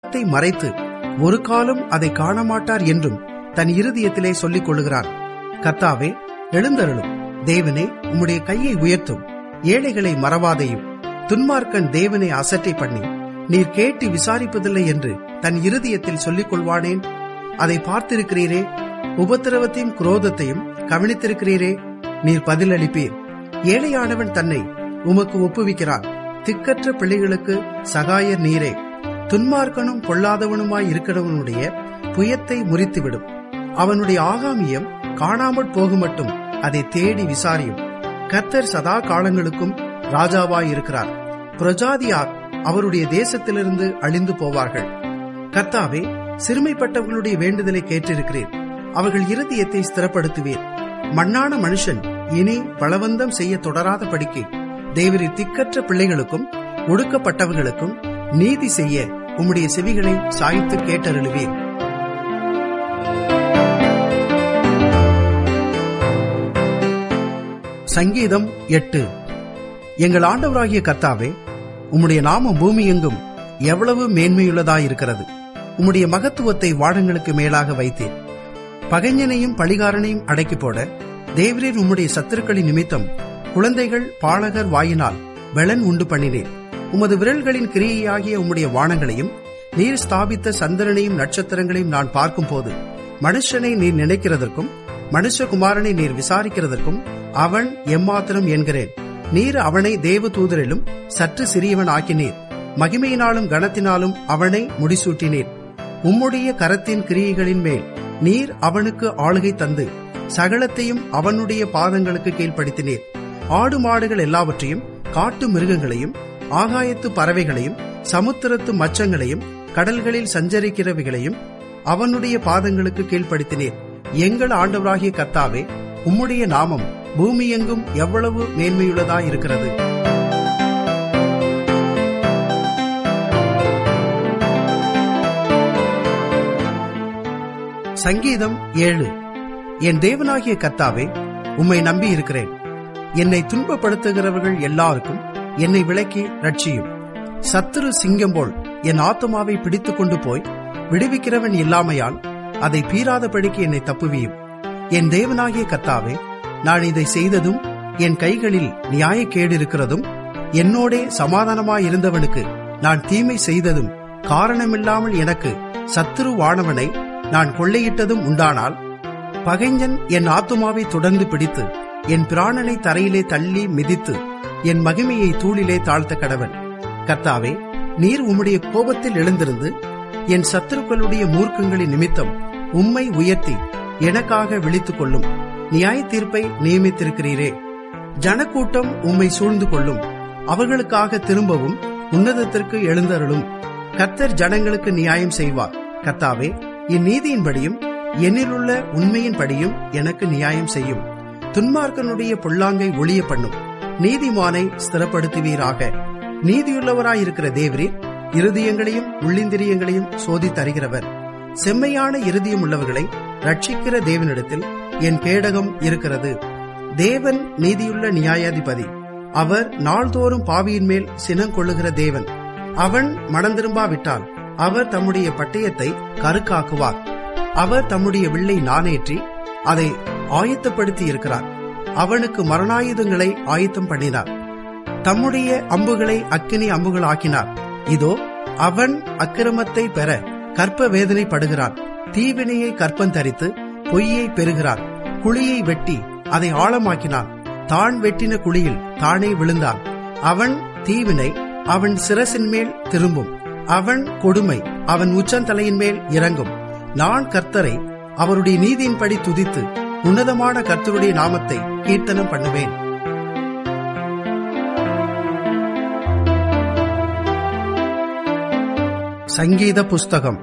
முகத்தை மறைத்து ஒரு காலம் அதை காணமாட்டார் என்றும் தன் இருதயத்திலே சொல்லிக் கொள்ளுகிறான் கர்த்தாவே எழுந்தருளும் தேவனே உம்முடைய கையை உயர்த்தும் ஏழைகளை மறவாதையும் துன்மார்க்கன் தேவனை அசட்டை பண்ணி நீர் கேட்டு விசாரிப்பதில்லை என்று தன் இருதயத்தில் சொல்லிக் கொள்வானேன் அதை பார்த்திருக்கிறீரே உபத்திரவத்தையும் குரோதத்தையும் கவனித்திருக்கிறீரே நீர் பதிலளிப்பீர் ஏழையானவன் தன்னை உமக்கு ஒப்புவிக்கிறான் திக்கற்ற பிள்ளைகளுக்கு சகாயர் நீரே துன்மார்க்கனும் பொல்லாதவனுமாய் இருக்கிறவனுடைய புயத்தை முறித்துவிடும் அவனுடைய ஆகாமியம் காணாமற் போகுமட்டும் அதை தேடி விசாரியும் கர்த்தர் சதா காலங்களுக்கும் ராஜாவாய் இருக்கிறார் பிரஜாதியார் அவருடைய தேசத்திலிருந்து அழிந்து போவார்கள் கர்த்தாவே சிறுமைப்பட்டவர்களுடைய வேண்டுதலை கேட்டிருக்கிறேன் அவர்கள் இருதயத்தை ஸ்திரப்படுத்துவீர் மண்ணான மனுஷன் இனி பலவந்தம் செய்ய தொடராத படிக்கு தேவரி திக்கற்ற பிள்ளைகளுக்கும் ஒடுக்கப்பட்டவர்களுக்கும் நீதி செய்ய உம்முடைய செவிகளை சாய்த்து கேட்டருளுவீர் சங்கீதம் எட்டு எங்கள் ஆண்டவராகிய கர்த்தாவே உம்முடைய நாமம் பூமி எங்கும் எவ்வளவு மேன்மையுள்ளதாயிருக்கிறது உம்முடைய மகத்துவத்தை வானங்களுக்கு மேலாக வைத்தீர் பகைஞனையும் பழிகாரனையும் அடக்கி போட தேவரீர் உம்முடைய சத்துருக்களின் நிமித்தம் குழந்தைகள் பாலகர் வாயினால் வெளன் உண்டு பண்ணினீர் உமது விரல்களின் கிரியையாகிய உம்முடைய வானங்களையும் நீர் ஸ்தாபித்த சந்திரனையும் நட்சத்திரங்களையும் நான் பார்க்கும்போது மனுஷனை நீர் நினைக்கிறதற்கும் மனுஷகுமாரனை நீர் விசாரிக்கிறதற்கும் அவன் எம்மாத்திரம் என்கிறேன் நீர் அவனை தேவ தூதரிலும் சற்று சிறியவன் ஆக்கினீர் மகிமையினாலும் கனத்தினாலும் அவனை முடிசூட்டினீர் உம்முடைய கரத்தின் கிரியைகளின் மேல் நீர் அவனுக்கு ஆளுகை தந்து சகலத்தையும் அவனுடைய பாதங்களுக்கு கீழ்ப்படுத்தினீர் ஆடு மாடுகள் எல்லாவற்றையும் காட்டு மிருகங்களையும் ஆகாயத்து பறவைகளையும் சமுத்திரத்து மச்சங்களையும் கடல்களில் சஞ்சரிக்கிறவைகளையும் அவனுடைய பாதங்களுக்கு கீழ்ப்படுத்தினீர் எங்கள் ஆண்டவராகிய கர்த்தாவே உம்முடைய நாமம் பூமியெங்கும் எவ்வளவு மேன்மையுள்ளதாயிருக்கிறது சங்கீதம் ஏழு என் தேவனாகிய கர்த்தாவே உம்மை நம்பி இருக்கிறேன் என்னை துன்பப்படுத்துகிறவர்கள் எல்லாருக்கும் என்னை விலக்கி ரட்சியும் சத்துரு சிங்கம் போல் என் ஆத்மாவை பிடித்துக் கொண்டு போய் விடுவிக்கிறவன் இல்லாமையால் அதை பீறாதபடிக்கு என்னை தப்புவியும் என் தேவனாகிய கர்த்தாவே நான் இதை செய்ததும் என் கைகளில் நியாயக்கேடு இருக்கிறதும் என்னோடே சமாதானமாயிருந்தவனுக்கு நான் தீமை செய்ததும் காரணமில்லாமல் எனக்கு சத்துருவானவனை நான் கொள்ளையிட்டதும் உண்டானால் பகைஞன் என் ஆத்துமாவை தொடர்ந்து பிடித்து என் பிராணனை தரையிலே தள்ளி மிதித்து என் மகிமையை தூளிலே தாழ்த்த கடவன் கர்த்தாவே நீர் உம்முடைய கோபத்தில் எழுந்திருந்து என் சத்துருக்களுடைய மூர்க்கங்களின் நிமித்தம் உம்மை உயர்த்தி எனக்காக விழித்துக் கொள்ளும் நியாய தீர்ப்பை நியமித்திருக்கிறீரே ஜனக்கூட்டம் உம்மை சூழ்ந்து கொள்ளும் அவர்களுக்காக திரும்பவும் உன்னதத்திற்கு எழுந்தருளும் கர்த்தர் ஜனங்களுக்கு நியாயம் செய்வார் கர்த்தாவே இந்நீதியின்படியும் என்னிலுள்ள உண்மையின்படியும் எனக்கு நியாயம் செய்யும் துன்மார்க்கனுடைய பொல்லாங்கை ஒளிய பண்ணும் நீதிமானை ஸ்திரப்படுத்துவீராக நீதியுள்ளவராயிருக்கிற தேவரீர் இருதயங்களையும் உள்ளிந்திரியங்களையும் சோதி தருகிறவர் செம்மையான இருதயம் உள்ளவர்களை ரட்சிக்கிற தேவனிடத்தில் என் கேடகம் இருக்கிறது தேவன் நீதியுள்ள நியாயாதிபதி அவர் நாள்தோறும் பாவியின் மேல் சினம் கொள்ளுகிற தேவன் அவன் மனந்திரும்பாவிட்டால் அவர் தம்முடைய பட்டயத்தை கருக்காக்குவார் அவர் தம்முடைய வில்லை நானேற்றி அதை ஆயத்தப்படுத்தி இருக்கிறார் அவனுக்கு மரணாயுதங்களை ஆயத்தம் பண்ணினார் தம்முடைய அம்புகளை அக்கினி அம்புகள் ஆக்கினார் இதோ அவன் அக்கிரமத்தை பெற கற்ப வேதனைப்படுகிறான் தீவினையை கற்பந்தரித்து பொய்யை பெறுகிறான் குழியை வெட்டி அதை ஆழமாக்கினான் தான் வெட்டின குழியில் தானே விழுந்தான் அவன் தீவினை அவன் சிரசின் மேல் திரும்பும் அவன் கொடுமை அவன் உச்சந்தலையின் மேல் இறங்கும் நான் கர்த்தரை அவருடைய நீதியின்படி துதித்து உன்னதமான கர்த்தருடைய நாமத்தை கீர்த்தனம் பண்ணுவேன் சங்கீத புஸ்தகம்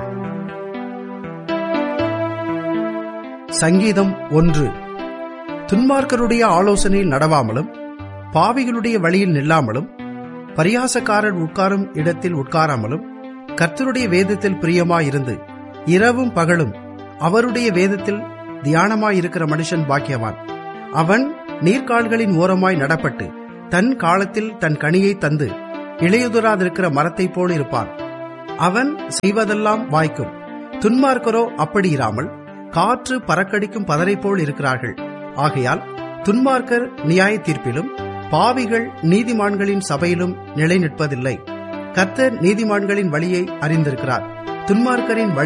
சங்கீதம் ஒன்று துன்மார்க்கருடைய ஆலோசனையில் நடவாமலும் பாவிகளுடைய வழியில் நில்லாமலும் பரியாசக்காரர் உட்காரும் இடத்தில் உட்காராமலும் கர்த்தருடைய வேதத்தில் பிரியமாயிருந்து இரவும் பகலும் அவருடைய வேதத்தில் தியானமாயிருக்கிற மனுஷன் பாக்கியவான் அவன் நீர்க்கால்களின் ஓரமாய் நடப்பட்டு தன் காலத்தில் தன் கனியை தந்து இளையுதராதிருக்கிற மரத்தைப் போல் இருப்பான் அவன் செய்வதெல்லாம் வாய்க்கும் துன்மார்க்கரோ அப்படி இராமல் காற்று பறக்கடிக்கும் பதரை போல் இருக்கிறார்கள் ஆகையால் துன்மார்க்கர் நியாய தீர்ப்பிலும் பாவிகள் நீதிமான்களின் சபையிலும் நிலை நிற்பதில்லை கர்த்தர் நீதிமான்களின் வழியை அறிந்திருக்கிறார் துன்மார்க்கரின் வழி